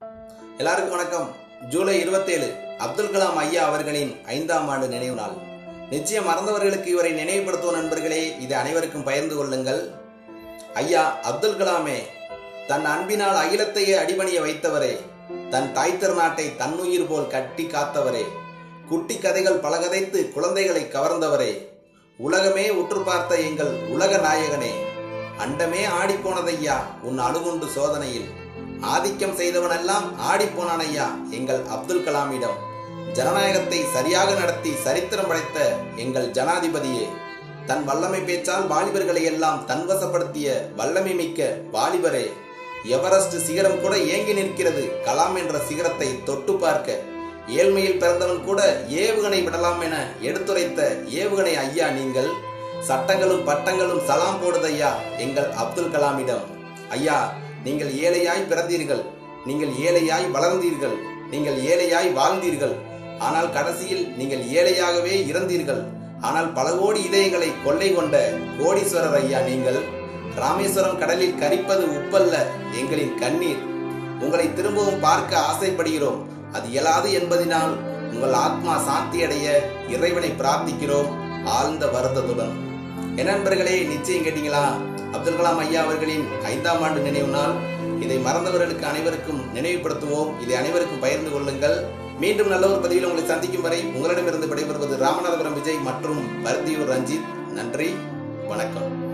எல்லாருக்கும் வணக்கம் ஜூலை இருபத்தேழு அப்துல் கலாம் ஐயா அவர்களின் ஐந்தாம் ஆண்டு நினைவு நாள் நிச்சயம் மறந்தவர்களுக்கு இவரை நினைவுபடுத்துவோம் நண்பர்களே இது அனைவருக்கும் பகிர்ந்து கொள்ளுங்கள் ஐயா அப்துல் கலாமே தன் அன்பினால் அகிலத்தையே அடிபணிய வைத்தவரே தன் தாய் திருநாட்டை தன்னுயிர் போல் கட்டி காத்தவரே குட்டி கதைகள் பல கதைத்து குழந்தைகளை கவர்ந்தவரே உலகமே உற்று பார்த்த எங்கள் உலக நாயகனே அண்டமே ஆடிப்போனதையா உன் அணுகுண்டு சோதனையில் ஆதிக்கம் செய்தவனெல்லாம் ஆடிப்போனான் ஐயா எங்கள் அப்துல் கலாமிடம் ஜனநாயகத்தை சரியாக நடத்தி சரித்திரம் படைத்த எங்கள் ஜனாதிபதியே தன் வல்லமை பேச்சால் வாலிபர்களை எல்லாம் தன்வசப்படுத்திய வல்லமை மிக்க வாலிபரே எவரெஸ்ட் சிகரம் கூட ஏங்கி நிற்கிறது கலாம் என்ற சிகரத்தை தொட்டு பார்க்க ஏழ்மையில் பிறந்தவன் கூட ஏவுகணை விடலாம் என எடுத்துரைத்த ஏவுகணை ஐயா நீங்கள் சட்டங்களும் பட்டங்களும் சலாம் போடுதையா எங்கள் அப்துல் கலாமிடம் ஐயா நீங்கள் ஏழையாய் பிறந்தீர்கள் நீங்கள் ஏழையாய் வளர்ந்தீர்கள் நீங்கள் ஏழையாய் வாழ்ந்தீர்கள் ஆனால் கடைசியில் நீங்கள் ஏழையாகவே இறந்தீர்கள் ஆனால் பல கோடி இதயங்களை கொள்ளை கொண்ட கோடீஸ்வரர் ஐயா நீங்கள் ராமேஸ்வரம் கடலில் கரிப்பது உப்பல்ல எங்களின் கண்ணீர் உங்களை திரும்பவும் பார்க்க ஆசைப்படுகிறோம் அது இயலாது என்பதினால் உங்கள் ஆத்மா சாந்தியடைய இறைவனை பிரார்த்திக்கிறோம் ஆழ்ந்த வருத்தத்துடன் என்ன நண்பர்களே நிச்சயம் கேட்டீங்களா அப்துல் கலாம் ஐயா அவர்களின் ஐந்தாம் ஆண்டு நினைவு நாள் இதை மறந்தவர்களுக்கு அனைவருக்கும் நினைவுபடுத்துவோம் இதை அனைவருக்கும் பகிர்ந்து கொள்ளுங்கள் மீண்டும் நல்ல ஒரு பதிவில் உங்களை சந்திக்கும் வரை உங்களிடமிருந்து விடைபெறுவது ராமநாதபுரம் விஜய் மற்றும் பரத்தியூர் ரஞ்சித் நன்றி வணக்கம்